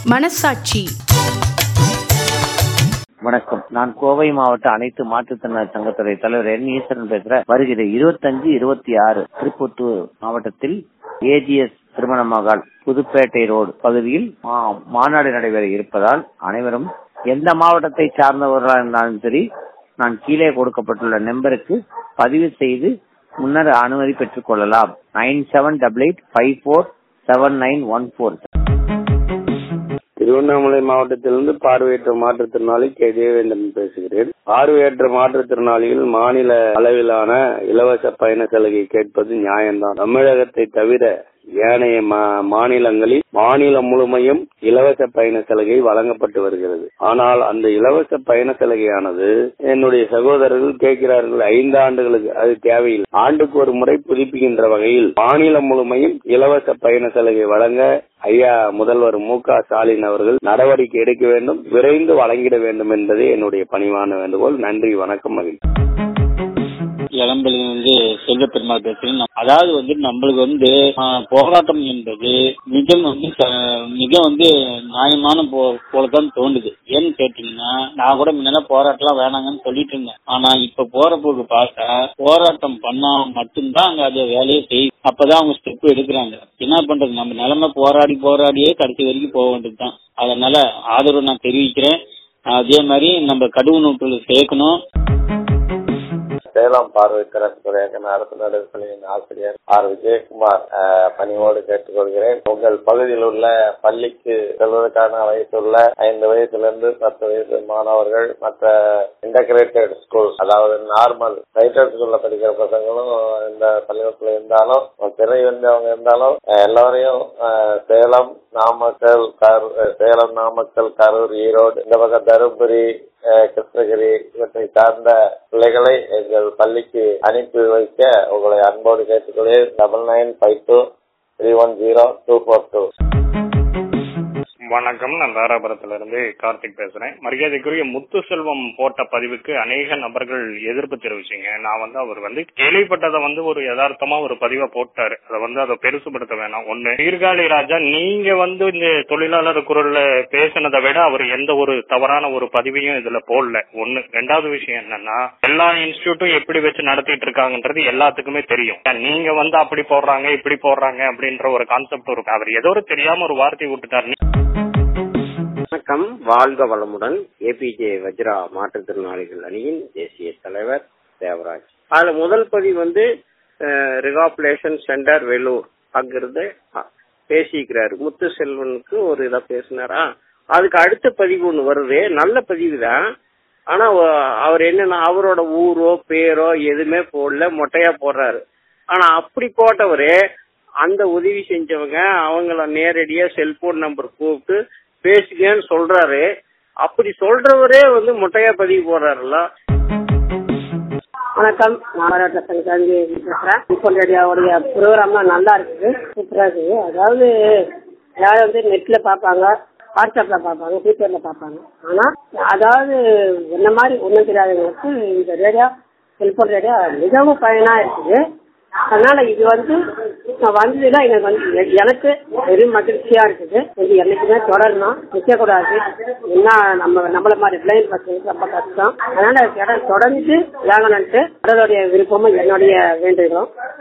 மனசாட்சி வணக்கம் நான் கோவை மாவட்ட அனைத்து மாற்றுத்திறனாளி சங்கத்துறை தலைவர் என் ஈஸ்வரன் பேசுறேன் வருகிற இருபத்தஞ்சு இருபத்தி ஆறு திருப்பத்தூர் மாவட்டத்தில் ஏஜிஎஸ் திருமண மகால் புதுப்பேட்டை ரோடு பகுதியில் மா- மாநாடு நடைபெற இருப்பதால் அனைவரும் எந்த மாவட்டத்தை சார்ந்தவர்களாக இருந்தாலும் சரி நான் கீழே கொடுக்கப்பட்டுள்ள நம்பருக்கு பதிவு செய்து முன்னர் அனுமதி பெற்றுக் கொள்ளலாம் nine seven double eight five four seven nine one four Tiruvannamalai மாவட்டத்திலிருந்து பார்வையற்ற மாற்றுத்திறனாளி கே தேவேந்திரன் பேசுகிறேன் பார்வையற்ற மாற்றுத்திறனாளிகள் மாநில அளவிலான இலவச பயண சலுகை கேட்பது நியாயம்தான் தமிழகத்தை தவிர ஏனைய மா- மாநிலங்களில் மாநிலம் முழுமையும் இலவச பயண சலுகை வழங்கப்பட்டு வருகிறது ஆனால் அந்த இலவச பயண சலுகையானது என்னுடைய சகோதரர்கள் கேட்கிறார்கள் ஐந்து ஆண்டுகளுக்கு அது தேவையில்லை ஆண்டுக்கு ஒரு முறை புதுப்பிக்கின்ற வகையில் மாநிலம் முழுமையும் இலவச பயண சலுகை வழங்க ஐயா முதல்வர் மு க ஸ்டாலின் அவர்கள் நடவடிக்கை எடுக்க வேண்டும் விரைந்து வழங்கிட வேண்டும் என்பதே என்னுடைய பணிவான வேண்டுகோள் நன்றி வணக்கம் மகிழ்ச்சி இளம்பெளி வந்து செல்வ பெருமாள் பேசுறேன் அதாவது வந்து நம்மளுக்கு வந்து ஆஹ், போராட்டம் என்பது மிக வந்து ச- மிக வந்து நியாயமான போ- போலதான் தோணுது ஏன்னு கேட்டீங்கன்னா நான் கூட முன்னால போராட்டம் வேணாங்கன்னு சொல்லிட்டு இருந்தேன் ஆனா இப்ப போற போக்கு பார்த்தா போராட்டம் பண்ணா மட்டும்தான் அங்க அது வேலையை செய்யும் அப்பதான் அவங்க ஸ்டெப் எடுக்கிறாங்க என்ன பண்றது நம்ம நிலைமை போராடி போராடியே கடைசி வரைக்கும் போக வேண்டியதுதான் அதனால ஆதரவு நான் தெரிவிக்கிறேன் அதே மாதிரி நம்ம கடுவு நூற்றுல சேர்க்கணும் சேலம் பார்வைத்திறன் துறையாக அரசு நடுப்பள்ளியின் ஆசிரியர் ஆர் விஜயகுமார் அஹ், பணிவோடு கேட்டுக்கொள்கிறேன் உங்கள் பகுதியில் உள்ள பள்ளிக்கு செல்வதற்கான வயசுள்ள ஐந்து வயசுலேருந்து பத்து வயசு மாணவர்கள் மற்ற இன்டகிரேட்டட் ஸ்கூல் அதாவது நார்மல் ரைட்டர் ஸ்கூல்ல படிக்கிற பசங்களும் இந்த பள்ளிக்கூடத்துல இருந்தாலும் திரை வந்து அவங்க இருந்தாலும் அஹ், எல்லாரையும் அஹ், சேலம் நாமக்கல் கரூர் அஹ், சேலம் நாமக்கல் கரூர் ஈரோடு இந்த பக்கம் தருமபுரி அஹ், கிருஷ்ணகிரி இவற்றை சார்ந்த பிள்ளைகளை எங்கள் பள்ளிக்கு அனுப்பி வைக்க உங்களை அன்போடு கேட்டுக்கொள்கிறேன் double nine five two three one zero two four two வணக்கம் நான் தாராபுரத்துல இருந்து கார்த்திக் பேசுறேன் மரியாதைக்குரிய முத்து செல்வம் போட்ட பதிவுக்கு அநேக நபர்கள் எதிர்ப்பு தெரிவிச்சீங்க நான் வந்து அவர் வந்து கேள்விப்பட்டதை வந்து ஒரு யதார்த்தமா ஒரு பதிவை போட்டாரு அதை வந்து அதை பெருசுபடுத்த வேணாம் ஒண்ணு சீர்காழி ராஜா நீங்க வந்து இந்த தொழிலாளர் குரல்ல பேசினதை விட அவர் எந்த ஒரு தவறான ஒரு பதிவையும் இதுல போடல ஒண்ணு ரெண்டாவது விஷயம் என்னன்னா எல்லா இன்ஸ்டியூட்டும் எப்படி வச்சு நடத்திட்டு இருக்காங்கன்றது எல்லாத்துக்குமே தெரியும் நீங்க வந்து அப்படி போடுறாங்க இப்படி போடுறாங்க அப்படின்ற ஒரு கான்செப்ட் இருக்கு அவர் ஏதோ ஒரு தெரியாம ஒரு வார்த்தை விட்டுட்டாரு வணக்கம் வாழ்க வளமுடன் ஏபிஜே வஜ்ரா மாற்றுத்திறனாளிகள் அணியின் தேசிய தலைவர் தேவராஜ் அதுல முதல் பதிவு வந்து ரிகாப்லேஷன் சென்டர் வெலூர் அங்கிருந்து அஹ், பேசிக்கிறாரு முத்து செல்வனுக்கு ஒரு இதை பேசினாரா அதுக்கு அடுத்த பதிவு ஒண்ணு வருது நல்ல பதிவு தான் ஆனா அவ- அவர் என்னன்னா அவரோட ஊரோ பேரோ எதுவுமே போடல மொட்டையா போடுறாரு ஆனா அப்படி போட்டவரு அந்த உதவி செஞ்சவங்க அவங்கள நேரடியா செல்போன் நம்பர் கூப்பிட்டு பேசுங்கன்னு சொல்றாரு அப்படி சொல்றவரே வந்து முட்டையா பதிவு போடுறாருல்ல வணக்கம் நான் மாவட்ட சங்கி பேசுறேன் இப்போ ரேடியோவுடைய ப்ரோக்ராம்லாம் நல்லா இருக்குது சூப்பரா இருக்குது அதாவது எல்லாரும் வந்து நெட்ல பார்ப்பாங்க வாட்ஸ்அப்ல பார்ப்பாங்க ட்விட்டர்ல பார்ப்பாங்க ஆனா அதாவது என்ன மாதிரி ஒன்றும் தெரியாதவங்களுக்கு இந்த ரேடியோ செல்போன் ரேடியோ மிகவும் பயனா இருக்குது அதனால இது வந்து நான் வந்ததுல எனக்கு வந்து எ- எனக்கு பெரும் மகிழ்ச்சியா இருக்குது இது என்னைக்குமே தொடரணும் நிக்க கூடாது என்ன நம்ம நம்மள மாதிரி பிளைன் பசங்களுக்கு ரொம்ப கஷ்டம் அதனால இட- தொடர்ந்து இதாகணும்ட்டு அதோடைய விருப்பமும் என்னுடைய வேண்டுகிறோம்